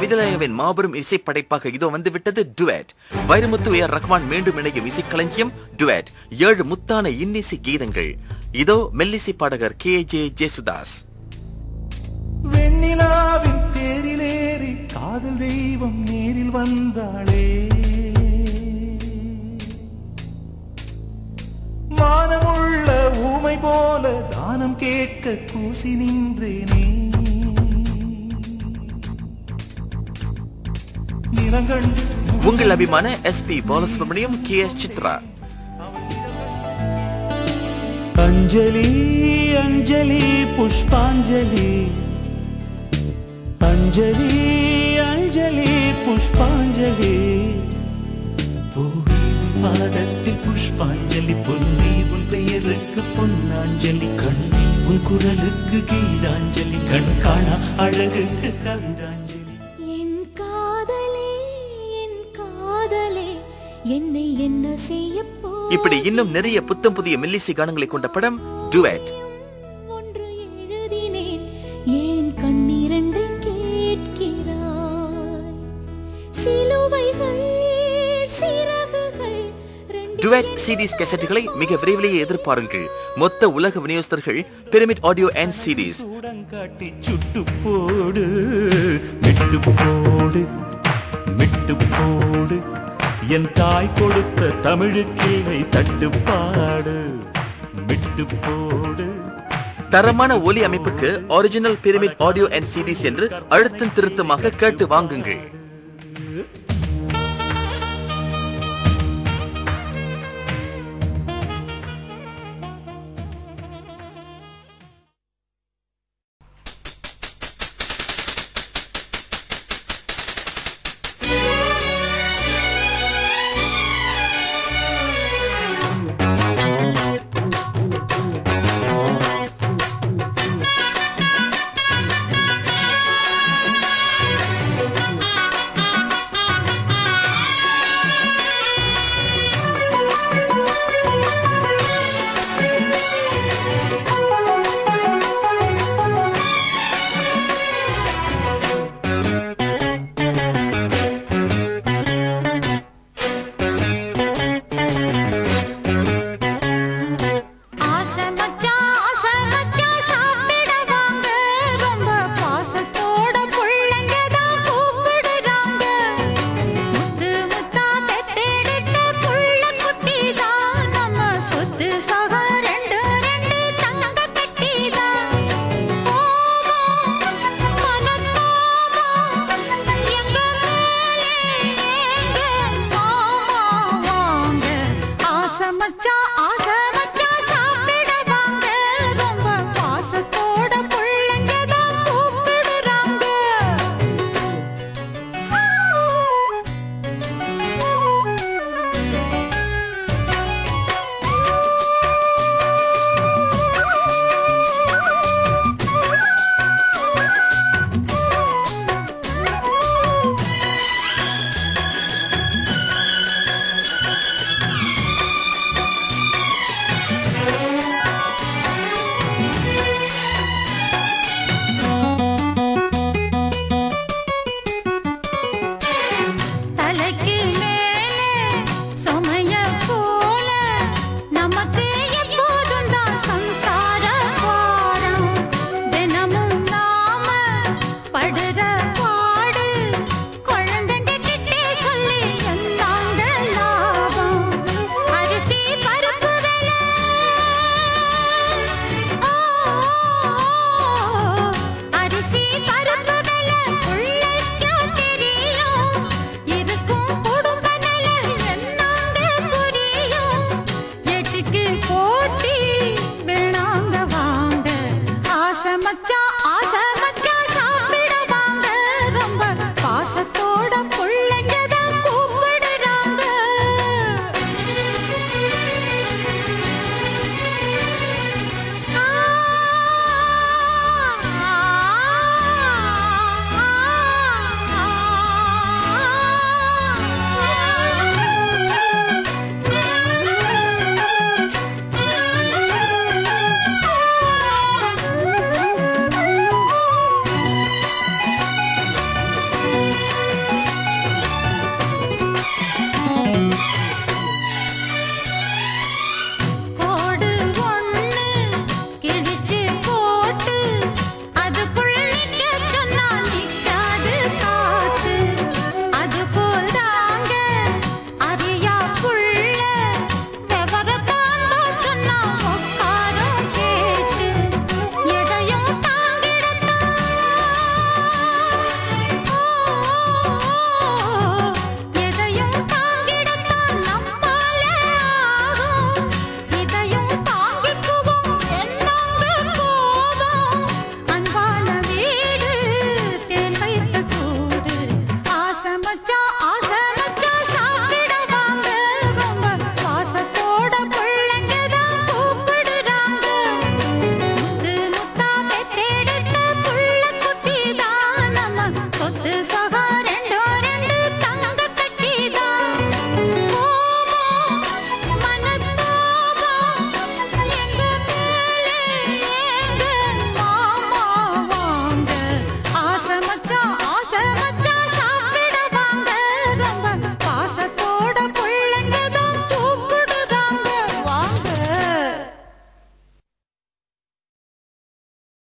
ஹிதலயாவின் மாபெரும் இசை படைப்பாக இதோ வந்துவிட்டது டுவேட் வைரமுத்து ஏ ரஹ்மான் மீண்டும் இணையும் இசைக்களஞ்சியம் டுவேட் ஏழு முத்தான இன்னிசை கீதங்கள் இதோ மெல்லிசை பாடகர் கே ஜே ஜேசுதாஸ் வெண்ணிலாவின் தேரிலேறி காதல் தெய்வம் நேரில் வந்தாளே மானமுள்ள ஊமை போல தானம் கேட்க கூசி நின்றேனே நிறங்கண்டு உங்கள் அபிமான S P Balasubrahmanyam K S Chithra அஞ்சலி அஞ்சலி புஷ்பாஞ்சலி அஞ்சலி அஞ்சலி புஷ்பாஞ்சலி பூவி உன் பாதத்தில் புஷ்பாஞ்சலி பொன்னி உன் பெயருக்கு பொன்னாஞ்சலி கண்ணி உன் குரலுக்கு கீதாஞ்சலி கண் காணா அழகுக்கு கவிதாஞ்சலி என் காதலே என் காதலே என்னை என்ன செய்ய போ இப்படி இன்னும் நிறைய புத்தம் புதிய மெல்லிசை கானங்களை கொண்ட படம் டுவேட் ஒன்று எழுதினேன் ஏன் கண்ணீரண்டை கேட்கிறாய் சிலுவைகள் சிறகுகள் ரெண்டு டுவேட் சிடிஸ் கேசட்டுகளை மிக விரைவிலேயே எதிர்பாருங்கள் மொத்த உலக விநியோகஸ்தர்கள் பிரமிட் ஆடியோ அண்ட் சிடிஸ் சூடங்காட்டி சுட்டு போடு விட்டு போடு விட்டு போடு என் தாய் கொடுத்த தமிழுக்கிளை தட்டுப்பாடு விட்டு போடு தரமான ஒலி அமைப்புக்கு original pyramid audio and CDs என்று அழுத்தம் திருத்தமாக கேட்டு வாங்குங்கள்